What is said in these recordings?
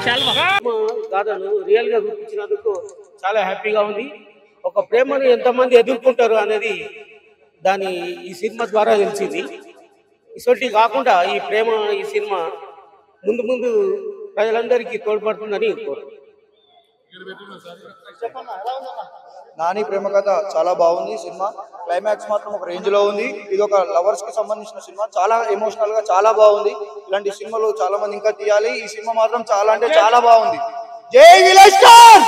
గాథను real గా చూపించినందుకు చాలా హ్యాపీగా ఉంది ఒక ప్రేమను ఎంతమంది ఎదుర్కొంటారు అనేది దాని ఈ సినిమా ద్వారా తెలిసింది ఇసొంటి కాకుండా ఈ ప్రేమ ఈ సినిమా ముందు ముందు ప్రజలందరికీ తోడ్పడుతుందని కోరు నాని ప్రేమ కథ చాలా బాగుంది సినిమా క్లైమాక్స్ మాత్రం ఒక రేంజ్ లో ఉంది ఇది ఒక లవర్స్ కి సంబంధించిన సినిమా చాలా ఎమోషనల్ గా చాలా బాగుంది ఇలాంటి సినిమాలు చాలా మంది ఇంకా తీయాలి ఈ సినిమా మాత్రం చాలా అంటే చాలా బాగుంది జై విలేజ్ స్టార్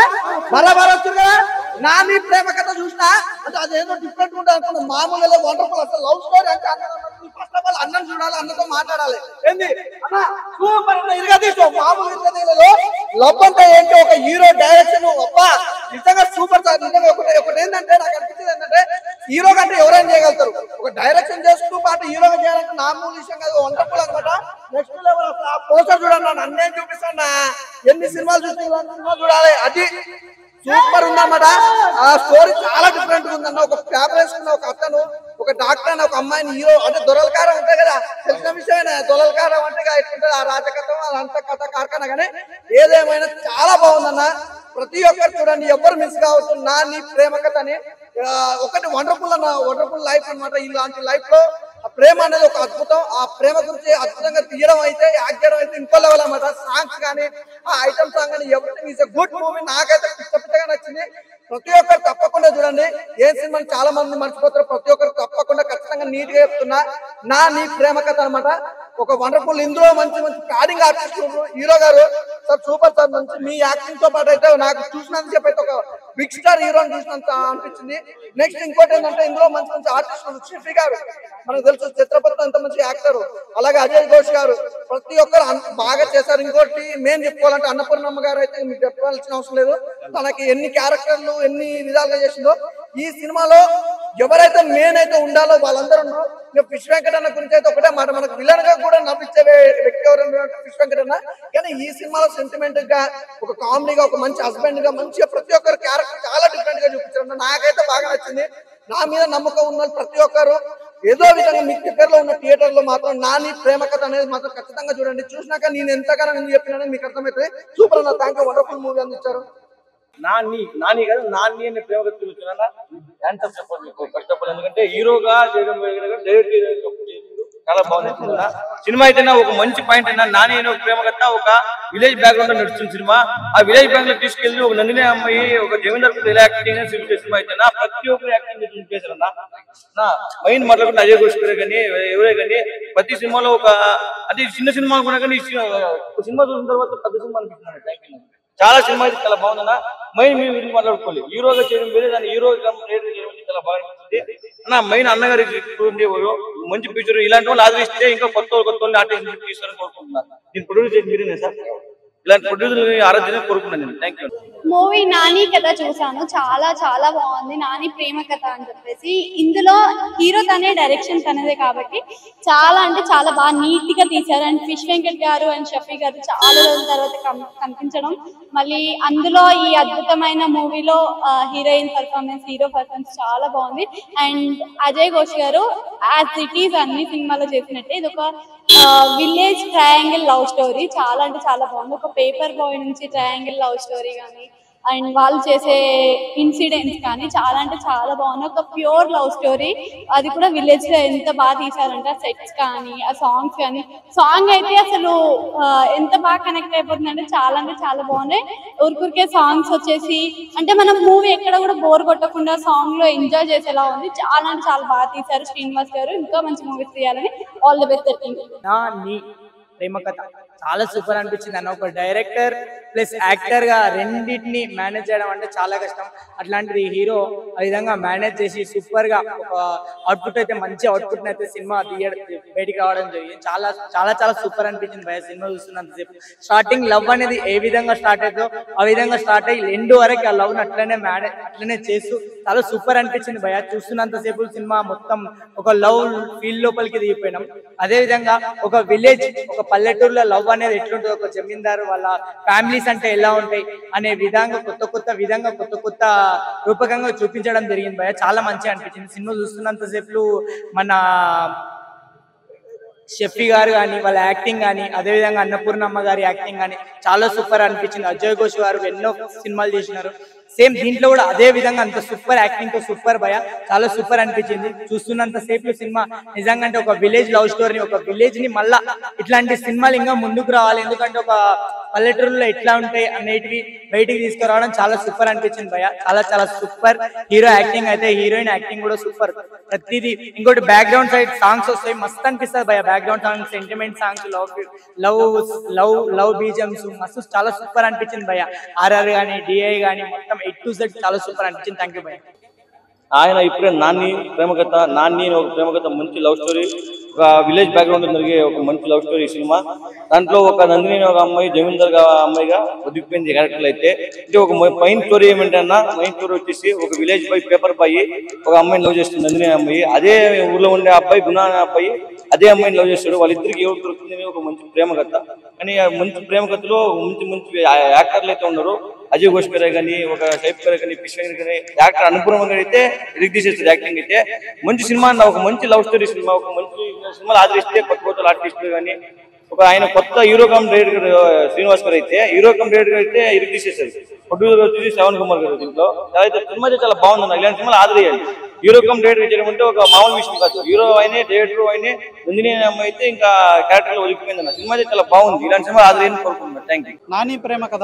బరాబర్ వచ్చింది కదా నాని ప్రేమ కథ చూసినా అంటే అదేదో డిఫరెంట్ ఉంటుంది అనుకున్నా మామూలుగా వండర్ఫుల్ అసలు లవ్ స్టోరీ అంటే ఫస్ట్ ఆఫ్ ఆల్ అన్నం చూడాలి అన్నతో మాట్లాడాలి ఏంది అన్న సూపర్ అన్న ఇదిగా తీసుకో మామూలు ఇదిగా లవ్ అంటే ఏంటి ఒక హీరో డైరెక్షన్ అబ్బా నిజంగా సూపర్ సార్ నిజంగా ఒకటి ఒకటి ఏంటంటే నాకు అనిపించింది ఏంటంటే హీరో కంటే ఎవరైనా చేయగలుగుతారు ఒక డైరెక్షన్ చేస్తూ పాటు హీరోగా చేయాలంటే మామూలు విషయం కాదు వండర్ఫుల్ అనమాట నెక్స్ట్ లెవెల్ అసలు ఆ పోస్టర్ చూడండి నన్ను అన్నేం చూపిస్తాను ఎన్ని సినిమాలు చూస్తే ఇలాంటి సినిమాలు చూడాలి అది సూపర్ ఉందన్నమాట ఆ స్టోరీ చాలా డిఫరెంట్ ఉందన్న ఒక పేపర్ వేసుకున్న ఒక అతను ఒక డాక్టర్ అని ఒక అమ్మాయిని హీరో అంటే దొరలకారం ఉంటాయి కదా తెలిసిన విషయమే దొరలకారం అంటే ఇక ఎట్లుంటది ఆ రాజకథం అదంతా కథ కార్ఖానా కానీ ఏదేమైనా చాలా బాగుందన్న ప్రతి ఒక్కరు చూడండి ఎవరు మిస్ కావద్దు నా నీ ప్రేమ కథ అని ఆ, ఒకటి వండర్ఫుల్ అన్న వండర్ఫుల్ లైఫ్ అన్నమాట ఇలాంటి లైఫ్ లో ఆ ప్రేమ అనేది ఒక అద్భుతం ఆ ప్రేమ గురించి అద్భుతంగా తీయడం అయితే యాక్ట్ చేయడం అయితే ఇంకో లెవెల్ అన్నమాట సాంగ్స్ కానీ ఆ ఐటమ్ సాంగ్ కానీ ఎవ్రీథింగ్ ఇస్ గుడ్ మూవీ నాకైతే పిచ్చ పిచ్చగా నచ్చింది ప్రతి ఒక్కరు తప్పకుండా చూడండి ఏ సినిమాని చాలా మంది మర్చిపోతారు ప్రతి ఒక్కరు తప్పకుండా ఖచ్చితంగా నీట్ గా చెప్తున్నా నా నీ ప్రేమ కథ అనమాట ఒక వండర్ఫుల్ ఇందులో మంచి మంచి ప్యాడింగ్ ఆర్టిస్ట్ హీరో గారు సార్ సూపర్ సార్ మంచి మీ యాక్టింగ్ తో పాటు అయితే నాకు చూసినంత సేపు అయితే ఒక బిగ్ స్టార్ హీరోని చూసినంత అనిపించింది నెక్స్ట్ ఇంకోటి ఏంటంటే ఇందులో మంచి మంచి ఆర్టిస్టులు షిఫీ గారు మనకు తెలుసు చిత్రపతి అంత మంచి యాక్టర్ అలాగే అజయ్ ఘోష్ గారు ప్రతి ఒక్కరు అన్- బాగా చేశారు ఇంకోటి మేము చెప్పుకోవాలంటే అన్నపూర్ణమ్మ గారు అయితే మీకు చెప్పాల్సిన అవసరం లేదు తనకి ఎన్ని క్యారెక్టర్లు ఎన్ని విధాలుగా చేసిందో ఈ సినిమాలో ఎవరైతే మెయిన్ అయితే ఉండాలో వాళ్ళందరూ ఉన్నారు ఇక ఫిష్ వెంకటన్న గురించి అయితే ఒకటే మాట మనకు విలన్ గా కూడా నవ్వించే వే- వ్యక్తి ఎవరైనా అంటే ఫిష్ వెంకటన్న కానీ ఈ సినిమాలో సెంటిమెంట్ గా ఒక కామెడీగా ఒక మంచి హస్బెండ్ గా మంచిగా ప్రతి ఒక్కరు క్యారెక్టర్ చాలా డిఫరెంట్ గా చూపించారు నాకైతే బాగా నచ్చింది నా మీద నమ్మకం ఉన్న వాళ్ళు ప్రతి ఒక్కరు ఏదో విధంగా మీ దగ్గరలో ఉన్న థియేటర్ లో మాత్రం నాని ప్రేమ కథ అనేది మాత్రం ఖచ్చితంగా చూడండి చూసినాక నేను ఎంతగానో ఎందుకు చెప్పినానని మీకు అర్థమవుతుంది సూపర్ అన్న థ్యాంక్ యూ వండర్ఫుల్ మూవీ అందించారు నాని నాని కాదు నాని అనే ప్రేమ కథ చూపించారా హ్యాండ్స్ ఆఫ్ చెప్పాలి మీకు ఫస్ట్ ఆఫ్ ఆల్ ఎందుకంటే హీరోగా చేయడం డైరెక్ట్ చాలా బాగుంది సినిమా సినిమా అయితే ఒక మంచి పాయింట్ అయినా నాని అనే ఒక ప్రేమ కథ ఒక విలేజ్ బ్యాక్గ్రౌండ్ లో నడుస్తుంది సినిమా ఆ విలేజ్ బ్యాంక్ లో తీసుకెళ్లి ఒక నందిని అమ్మాయి ఒక జమీందార్ కూడా ఎలా యాక్టింగ్ చూపించే సినిమా అయితే ప్రతి ఒక్కరు యాక్టింగ్ చూపించేసారన్నా నా మైండ్ మాట్లాడుకుంటే అజయ్ ఘోష్ గారే కానీ ఎవరే కానీ ప్రతి సినిమాలో ఒక అది చిన్న సినిమా కూడా కానీ ఈ సినిమా ఒక సినిమా చూసిన తర్వాత పెద్ద సినిమా అనిపిస్తున్నాను థ్యాంక్ యూ చాలా సినిమా అయితే చాలా బాగుందన్న మైండ్ మీ గురించి మాట్లాడుకోవాలి హీరోగా చేయడం వేరే దాన్ని హీరో చేయడం చాలా బాగా అనిపిస్తుంది అన్న మైన్ అన్నగారికి చూడండి ఓ మంచి ఫ్యూచర్ ఇలాంటి వాళ్ళు ఆదరిస్తే ఇంకా కొత్త వాళ్ళు- కొత్త వాళ్ళు ఆర్టిస్ట్ తీస్తారని కోరుకుంటున్నాను దీన్ని ప్రొడ్యూస్ చేసి మీరేనే సార్ ఇలాంటి ప్రొడ్యూసర్ ఆరాధన కోరుకున్నాను నేను థ్యాంక్ యూ మూవీ నాని కథ చూసాను చాలా చాలా బాగుంది నాని ప్రేమ కథ అని చెప్పేసి ఇందులో హీరో తనే డైరెక్షన్ తనదే కాబట్టి చాలా అంటే చాలా బాగా నీట్ గా తీశారు అండ్ ఫిష్ వెంకట్ గారు అండ్ షఫీ గారు చాలా రోజుల తర్వాత కం- కనిపించడం మళ్ళీ అందులో ఈ అద్భుతమైన మూవీలో హీరోయిన్ పర్ఫార్మెన్స్ హీరో పర్ఫార్మెన్స్ చాలా బాగుంది అండ్ అజయ్ ఘోష్ గారు యాజ్ ఇట్ ఈస్ అన్ని సినిమాలో చేసినట్టే ఇది ఒక విలేజ్ ట్రయాంగిల్ లవ్ స్టోరీ చాలా అంటే చాలా బాగుంది ఒక పేపర్ బాయ్ నుంచి ట్రయాంగిల్ లవ్ స్టోరీ కానీ అండ్ వాళ్ళు చేసే ఇన్సిడెంట్స్ కానీ చాలా అంటే చాలా బాగుంది ఒక ప్యూర్ లవ్ స్టోరీ అది కూడా విలేజ్ లో ఎంత బాగా తీసారంటే ఆ సెట్స్ కానీ ఆ సాంగ్స్ కానీ సాంగ్ అయితే అసలు ఆ, ఎంత బాగా కనెక్ట్ అయిపోతుంది అంటే చాలా అంటే చాలా బాగున్నాయి ఊరికూరికే సాంగ్స్ వచ్చేసి అంటే మనం మూవీ ఎక్కడ కూడా బోర్ కొట్టకుండా సాంగ్ లో ఎంజాయ్ చేసేలా ఉంది చాలా అంటే చాలా బాగా తీశారు శ్రీనివాస్ గారు ఇంకా మంచి మూవీస్ తీయాలని ఆల్ ది బెస్ట్ నా నీ ప్రేమ కథ చాలా సూపర్ అనిపించింది అన్న ఒక డైరెక్టర్ ప్లస్ యాక్టర్ గా రెండింటిని మేనేజ్ చేయడం అంటే చాలా కష్టం అట్లాంటిది హీరో ఆ విధంగా మేనేజ్ చేసి సూపర్ గా ఒక అవుట్పుట్ అయితే మంచి అవుట్పుట్ అయితే సినిమా తీయడం బయటికి రావడం జరిగింది చాలా చాలా చాలా సూపర్ అనిపించింది భయ సినిమా చూస్తున్నంతసేపు స్టార్టింగ్ లవ్ అనేది ఏ విధంగా స్టార్ట్ అవుతుందో ఆ విధంగా స్టార్ట్ అయ్యి ఎండ్ వరకు ఆ లవ్ అట్లనే మేనేజ్ అట్లనే చేస్తూ చాలా సూపర్ అనిపించింది భయ చూస్తున్నంతసేపు సినిమా మొత్తం ఒక లవ్ ఫీల్ లోపలికి దిగిపోయినాం అదే విధంగా ఒక విలేజ్ ఒక పల్లెటూరులో లవ్ అనేది ఎట్లుంటుంది ఒక జమీందారు వాళ్ళ ఫ్యామిలీస్ అంటే ఎలా ఉంటాయి అనే విధంగా కొత్త కొత్త విధంగా కొత్త కొత్త రూపకంగా చూపించడం జరిగింది భయ చాలా మంచిగా అనిపించింది సినిమా చూస్తున్నంతసేపు మన షెఫీ గారు కానీ వాళ్ళ యాక్టింగ్ కానీ అదేవిధంగా అన్నపూర్ణమ్మ గారి యాక్టింగ్ కానీ చాలా సూపర్ అనిపించింది అజయ్ ఘోష్ గారు ఎన్నో సినిమాలు చేసినారు సేమ్ దీంట్లో కూడా అదే విధంగా అంత సూపర్ యాక్టింగ్ తో సూపర్ భయ చాలా సూపర్ అనిపించింది చూస్తున్నంత సేపు సినిమా నిజంగా అంటే ఒక విలేజ్ లవ్ స్టోరీ ఒక విలేజ్ ని మళ్ళా ఇట్లాంటి సినిమాలు ఇంకా ముందుకు రావాలి ఎందుకంటే ఒక పల్లెటూరులో ఎట్లా ఉంటాయి అనేటివి బయటికి తీసుకురావడం చాలా సూపర్ అనిపించింది భయ చాలా చాలా సూపర్ హీరో యాక్టింగ్ అయితే హీరోయిన్ యాక్టింగ్ కూడా సూపర్ ప్రతిదీ ఇంకోటి బ్యాక్గ్రౌండ్ సైడ్ సాంగ్స్ వస్తాయి మస్తు అనిపిస్తుంది భయ background songs sentiment songs love love love love BGMs మస్తు చాలా సూపర్ అనిపించింది భయ ఆర్ఆర్ కానీ డిఐ కానీ మొత్తం ఎయిట్ టు జెడ్ చాలా సూపర్ అనిపించింది థ్యాంక్ యూ భయ ఆయన ఇప్పుడే నాన్ని ప్రేమకథ నాన్ని అని ఒక ప్రేమకథ మంచి లవ్ స్టోరీ ఒక విలేజ్ బ్యాక్గ్రౌండ్ జరిగే ఒక మంచి లవ్ స్టోరీ సినిమా దాంట్లో ఒక నందిని అనే ఒక అమ్మాయి జమీందార్ గా అమ్మాయిగా ఒదిగిపోయింది క్యారెక్టర్లు అయితే అంటే ఒక మెయిన్ స్టోరీ ఏమిటన్నా మెయిన్ స్టోరీ వచ్చేసి ఒక విలేజ్ బాయ్ పేపర్ బాయ్ ఒక అమ్మాయిని లవ్ చేస్తుంది నందిని అనే అమ్మాయి అదే ఊర్లో ఉండే అబ్బాయి గుణ అనే అబ్బాయి అదే అమ్మాయిని లవ్ చేస్తాడు వాళ్ళిద్దరికి ఎవరు దొరుకుతుంది అని ఒక మంచి ప్రేమ కథ కానీ ఆ మంచి ప్రేమ కథలో మంచి మంచి యాక్టర్లు అయితే ఉన్నారు అజయ్ ఘోష్ గారే కానీ ఒక టైప్ గారే కానీ పిశ్వ కానీ యాక్టర్ అనుపూర్వం గారు అయితే రిక్ తీసేస్తారు యాక్టింగ్ అయితే మంచి సినిమా అన్న ఒక మంచి లవ్ స్టోరీ సినిమా ఒక మంచి సినిమాలు ఆదరిస్తే కొత్త కొత్త ఆర్టిస్టులు కానీ ఒక ఆయన కొత్త హీరో కమ్ డైరెక్టర్ శ్రీనివాస్ గారు అయితే హీరో కమ్ డైరెక్టర్ అయితే ఇరుకు తీసేసారు ప్రొడ్యూసర్ వచ్చేసి శ్రవణ్ కుమార్ గారు దీంట్లో అయితే సినిమా అయితే చాలా బాగుంది ఇలాంటి సినిమాలు ఆదరేయాలి హీరో కమ్ డైరెక్టర్ చేయడం అంటే ఒక మామూలు విషయం కాదు హీరో అయినే డైరెక్టర్ అయినే నందిని అనే అమ్మాయి అయితే ఇంకా క్యారెక్టర్ ఒలికిపోయింది అన్న సినిమా అయితే చాలా బాగుంది ఇలాంటి సినిమా ఆదరేయని కోరుకుంటున్నాను థ్యాంక్ యూ నాని ప్రేమ కథ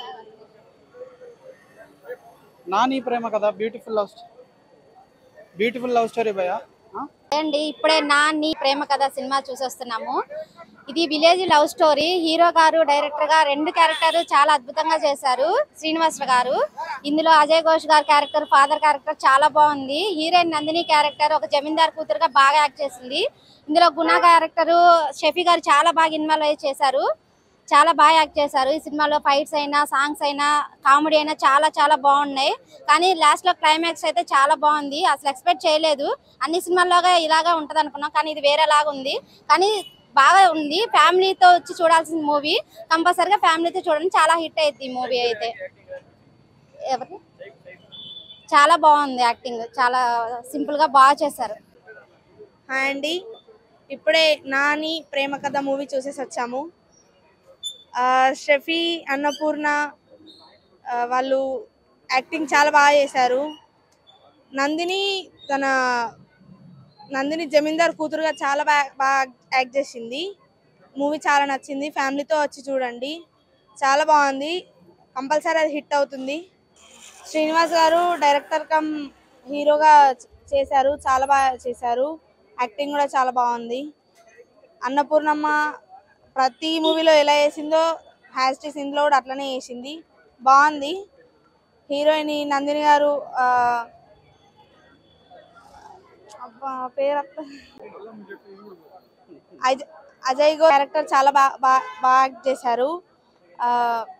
నాని ప్రేమ కథ beautiful love beautiful love story భయ అండి ఇప్పుడే నాన్ని ప్రేమ కథ సినిమా చూసొస్తున్నాము ఇది విలేజ్ లవ్ స్టోరీ హీరో గారు డైరెక్టర్ గా రెండు క్యారెక్టర్ చాలా అద్భుతంగా చేశారు శ్రీనివాస్ గారు ఇందులో అజయ్ ఘోష్ గారి క్యారెక్టర్ ఫాదర్ క్యారెక్టర్ చాలా బాగుంది హీరోయిన్ నందిని క్యారెక్టర్ ఒక జమీందార్ కూతురుగా బాగా యాక్ట్ చేసింది ఇందులో గుణ క్యారెక్టర్ షఫీ గారు చాలా బాగా ఇన్వాల్వ్ అయ్యి చేశారు చాలా బాగా యాక్ట్ చేశారు ఈ సినిమాలో ఫైట్స్ అయినా సాంగ్స్ అయినా కామెడీ అయినా చాలా చాలా బాగున్నాయి కానీ లాస్ట్ లో క్లైమాక్స్ అయితే చాలా బాగుంది అసలు ఎక్స్పెక్ట్ చేయలేదు అన్ని సినిమాల్లోగా ఇలాగా ఉంటది అనుకున్నాం కానీ ఇది వేరేలాగా ఉంది కానీ బాగా ఉంది ఫ్యామిలీతో వచ్చి చూడాల్సిన మూవీ కంపల్సరిగా ఫ్యామిలీతో చూడండి చాలా హిట్ అయింది ఈ మూవీ అయితే ఎవరి చాలా బాగుంది యాక్టింగ్ చాలా సింపుల్ గా బాగా చేశారు హాయ్ అండి ఇప్పుడే నాని ప్రేమ కథ మూవీ చూసేసి వచ్చాము ఆ, షఫీ అన్నపూర్ణ ఆ, వాళ్ళు యాక్టింగ్ చాలా బాగా చేశారు నందిని తన నందిని జమీందార్ కూతురుగా చాలా బాగా బాగా యాక్ట్ చేసింది మూవీ చాలా నచ్చింది ఫ్యామిలీతో వచ్చి చూడండి చాలా బాగుంది కంపల్సరీ అది హిట్ అవుతుంది శ్రీనివాస్ గారు డైరెక్టర్ కమ్ హీరోగా చ- చేశారు చాలా బాగా చేశారు యాక్టింగ్ కూడా చాలా బాగుంది అన్నపూర్ణమ్మ ప్రతి మూవీలో ఎలా వేసిందో హ్యాస్టీస్ ఇందులో కూడా అట్లనే వేసింది బాగుంది హీరోయిన్ నందిని గారు ఆ, అబ్బా పేరు అత్త- అజ- అజయ్ గో క్యారెక్టర్ చాలా బాగా బాగా యాక్ట్ చేశారు ఆ,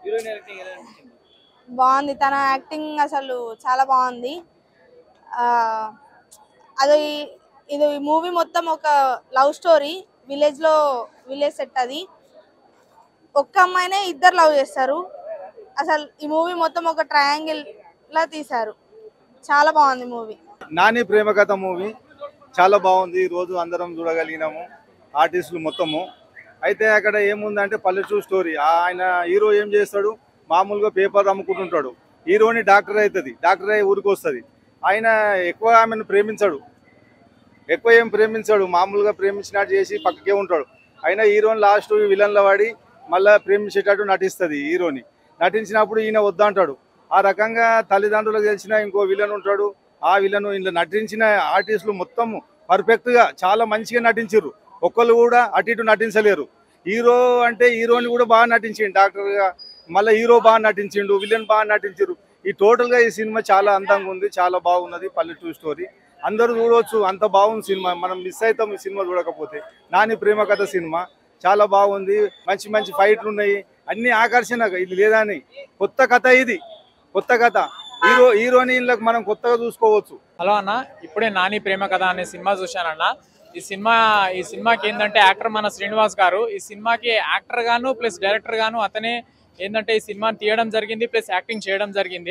బాగుంది తన యాక్టింగ్ అసలు చాలా బాగుంది ఆ, అది ఇది మూవీ మొత్తం ఒక లవ్ స్టోరీ విలేజ్ లో విలేజ్ సెట్ అది ఒక్క అమ్మాయినే ఇద్దరు లవ్ చేస్తారు అసలు ఈ మూవీ మొత్తం ఒక ట్రయాంగిల్ లా తీశారు చాలా బాగుంది మూవీ నాని ప్రేమ కథ మూవీ చాలా బాగుంది ఈ రోజు అందరం చూడగలిగినాము ఆర్టిస్టులు మొత్తము అయితే అక్కడ ఏముందంటే పల్లెటూరు స్టోరీ ఆయన హీరో ఏం చేస్తాడు మామూలుగా పేపర్ అమ్ముకుంటుంటాడు హీరోని డాక్టర్ అవుతుంది డాక్టర్ అయ్యి ఊరికి వస్తుంది ఆయన ఎక్కువ ఆమెను ప్రేమించాడు ఎక్కువ ఏం ప్రేమించాడు మామూలుగా ప్రేమించినట్టు చేసి పక్కకే ఉంటాడు అయినా హీరోని లాస్ట్ విలన్ల వాడి మళ్ళీ ప్రేమించేటట్టు నటిస్తుంది హీరోని నటించినప్పుడు ఈయన వద్దంటాడు ఆ రకంగా తల్లిదండ్రులకు తెలిసిన ఇంకో విలన్ ఉంటాడు ఆ విలన్ ఇందులో నటించిన ఆర్టిస్టులు మొత్తం పర్ఫెక్ట్ గా చాలా మంచిగా నటించారు ఒక్కళ్ళు కూడా అటు ఇటు నటించలేరు హీరో అంటే హీరోని కూడా బాగా నటించిండు డాక్టర్ గా మళ్ళీ హీరో బాగా నటించిండు విలన్ బాగా నటించారు ఈ టోటల్ గా ఈ సినిమా చాలా అందంగా ఉంది చాలా బాగున్నది పల్లెటూరు స్టోరీ అందరూ చూడవచ్చు అంత బాగుంది సినిమా మనం మిస్ అవుతాం ఈ సినిమా చూడకపోతే నాని ప్రేమ కథ సినిమా చాలా బాగుంది మంచి మంచి ఫైట్లు ఉన్నాయి అన్ని ఆకర్షణ ఇది లేదా అని కొత్త కథ ఇది కొత్త కథ హీరో హీరోని వీళ్ళకి మనం కొత్తగా చూసుకోవచ్చు హలో అన్న ఇప్పుడే నాని ప్రేమ కథ అనే సినిమా చూశానన్న ఈ సినిమా ఈ సినిమాకి ఏంటంటే యాక్టర్ మన శ్రీనివాస్ గారు ఈ సినిమాకి యాక్టర్ గాను ప్లస్ డైరెక్టర్ గాను అతనే ఏంటంటే ఈ సినిమాని తీయడం జరిగింది ప్లస్ యాక్టింగ్ చేయడం జరిగింది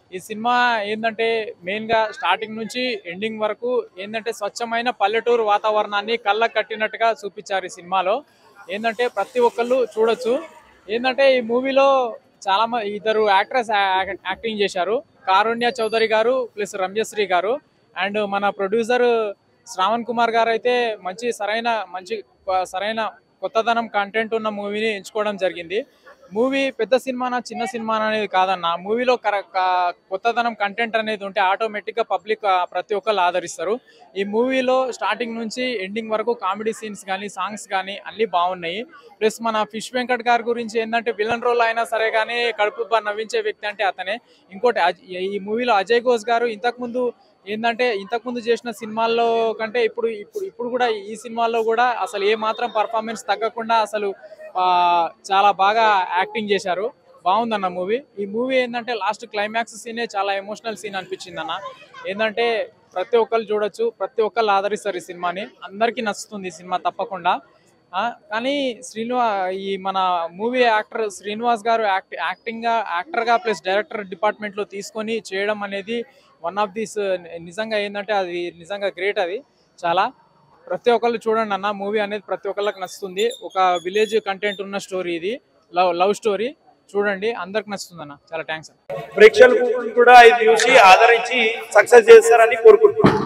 ఈ సినిమా ఏంటంటే మెయిన్గా స్టార్టింగ్ నుంచి ఎండింగ్ వరకు ఏంటంటే స్వచ్ఛమైన పల్లెటూరు వాతావరణాన్ని కళ్ళకు కట్టినట్టుగా చూపించారు ఈ సినిమాలో ఏంటంటే ప్రతి ఒక్కళ్ళు చూడొచ్చు ఏంటంటే ఈ మూవీలో చాలా మంది ఇద్దరు యాక్ట్రెస్ యాక్టింగ్ చేశారు కారుణ్య చౌదరి గారు ప్లస్ రమ్యశ్రీ గారు అండ్ మన ప్రొడ్యూసర్ శ్రావణ్ కుమార్ గారు అయితే మంచి సరైన మంచి ఆ, సరైన కొత్తదనం కంటెంట్ ఉన్న మూవీని ఎంచుకోవడం జరిగింది మూవీ పెద్ద సినిమానా చిన్న సినిమా అనేది కాదన్న మూవీలో కర క- కొత్తదనం కంటెంట్ అనేది ఉంటే ఆటోమేటిక్గా పబ్లిక్ ప్రతి ఒక్కరు ఆదరిస్తారు ఈ మూవీలో స్టార్టింగ్ నుంచి ఎండింగ్ వరకు కామెడీ సీన్స్ కానీ సాంగ్స్ కానీ అన్నీ బాగున్నాయి ప్లస్ మన ఫిష్ వెంకట్ గారి గురించి ఏంటంటే విలన్ రోల్ అయినా సరే కానీ కడుపు బా నవ్వించే వ్యక్తి అంటే అతనే ఇంకోటి అజ్- ఈ మూవీలో అజయ్ ఘోష్ గారు ఇంతకుముందు ఏంటంటే ఇంతకుముందు చేసిన సినిమాల్లో కంటే ఇప్పుడు ఇప్పుడు ఇప్పుడు కూడా ఈ సినిమాల్లో కూడా అసలు ఏ మాత్రం పర్ఫార్మెన్స్ తగ్గకుండా అసలు ఆ, చాలా బాగా యాక్టింగ్ చేశారు బాగుందన్న మూవీ ఈ మూవీ ఏంటంటే లాస్ట్ క్లైమాక్స్ సీనే చాలా ఎమోషనల్ సీన్ అనిపించింది అన్న ఏంటంటే ప్రతి ఒక్కరు చూడొచ్చు ప్రతి ఒక్కరు ఆదరిస్తారు ఈ సినిమాని అందరికీ నచ్చుతుంది ఈ సినిమా తప్పకుండా ఆ, కానీ శ్రీనివా ఈ మన మూవీ యాక్టర్ శ్రీనివాస్ గారు యాక్ట్ యాక్టింగ్గా యాక్టర్గా ప్లస్ డైరెక్టర్ డిపార్ట్మెంట్లో తీసుకొని చేయడం అనేది వన్ ఆఫ్ దిస్ నిజంగా ఏంటంటే అది నిజంగా గ్రేట్ అది చాలా ప్రతి ఒక్కళ్ళు చూడండి అన్న మూవీ అనేది ప్రతి ఒక్కళ్ళకి నచ్చుతుంది ఒక విలేజ్ కంటెంట్ ఉన్న స్టోరీ ఇది లవ్ లవ్ స్టోరీ చూడండి అందరికి నచ్చుతుంది అన్న చాలా థ్యాంక్స్ అన్న ప్రేక్షకులు కూడా ఇది చూసి ఆదరించి సక్సెస్ చేస్తారని కోరుకుంటున్నాను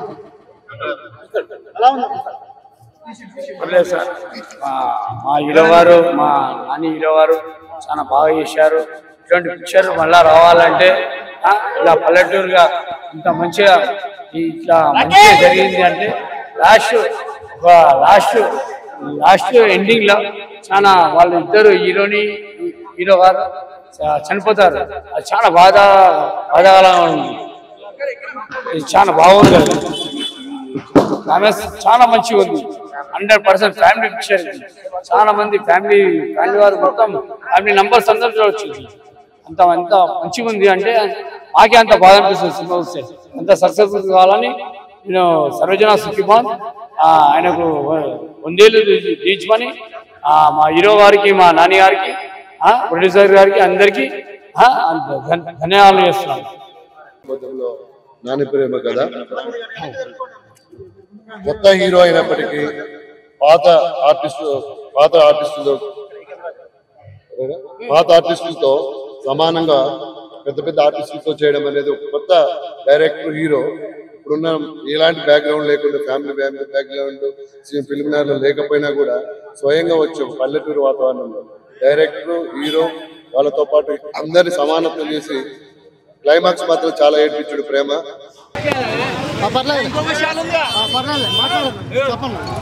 పర్లేదు సార్ మా- మా హీరో గారు మా నాని హీరో గారు చాలా బాగా చేశారు ఇటువంటి పిక్చర్ మళ్ళా రావాలంటే ఆ, ఇలా పల్లెటూరుగా ఇంత మంచిగా ఈ ఇట్లా మంచిగా జరిగింది అంటే లాస్ట్ ఒక లాస్ట్ లాస్ట్ ఎండింగ్ లో చాలా వాళ్ళు ఇద్దరు హీరోని హీరో గారు చ- చనిపోతారు అది చాలా బాధ బాధాకరంగా ఉంది ఇది చాలా బాగుంది అది. ఆమె చాలా మంచిగా ఉంది హండ్రెడ్ పర్సెంట్ ఫ్యామిలీ పిక్చర్ ఇది. చాలా మంది ఫ్యామిలీ ఫ్యామిలీ వారు మొత్తం ఫ్యామిలీ నంబర్స్ అందరూ చూడొచ్చు ఇది. అంత అంత మంచిగా ఉంది అంటే మాకే అంత బాధ అనిపిస్తుంది సినిమా చూస్తే అంత సక్సెస్ఫుల్ కావాలని నేను సర్వజన సుఖిమాన్ ఆయనకు వందేళ్ళు తీర్చమని ఆ, మా హీరో గారికి మా నాని గారికి ఆ, ప్రొడ్యూసర్ గారికి అందరికీ ఆ, ధన్- ధన్యవాదాలు చేస్తున్నాను నేపథ్యంలో నాని ప్రేమ కథ కొత్త హీరో అయినప్పటికీ పాత ఆర్టిస్టు పాత ఆర్టిస్టులతో పాత ఆర్టిస్టులతో సమానంగా పెద్ద పెద్ద ఆర్టిస్టులతో చేయడం అనేది ఒక కొత్త డైరెక్టర్ హీరో ఇప్పుడున్న ఎలాంటి బ్యాక్గ్రౌండ్ లేకుండా ఫ్యామిలీ ఫ్యామిలీ బ్యాక్గ్రౌండ్ ఫిల్మినార్లో లేకపోయినా కూడా స్వయంగా వచ్చాం పల్లెటూరు వాతావరణంలో డైరెక్టర్ హీరో వాళ్ళతో పాటు అందరి సమానత్వం చేసి క్లైమాక్స్ మాత్రం చాలా ఏడ్పించుడు ప్రేమ పర్లేదు పర్లేదు మాట్లాడదు చెప్పండి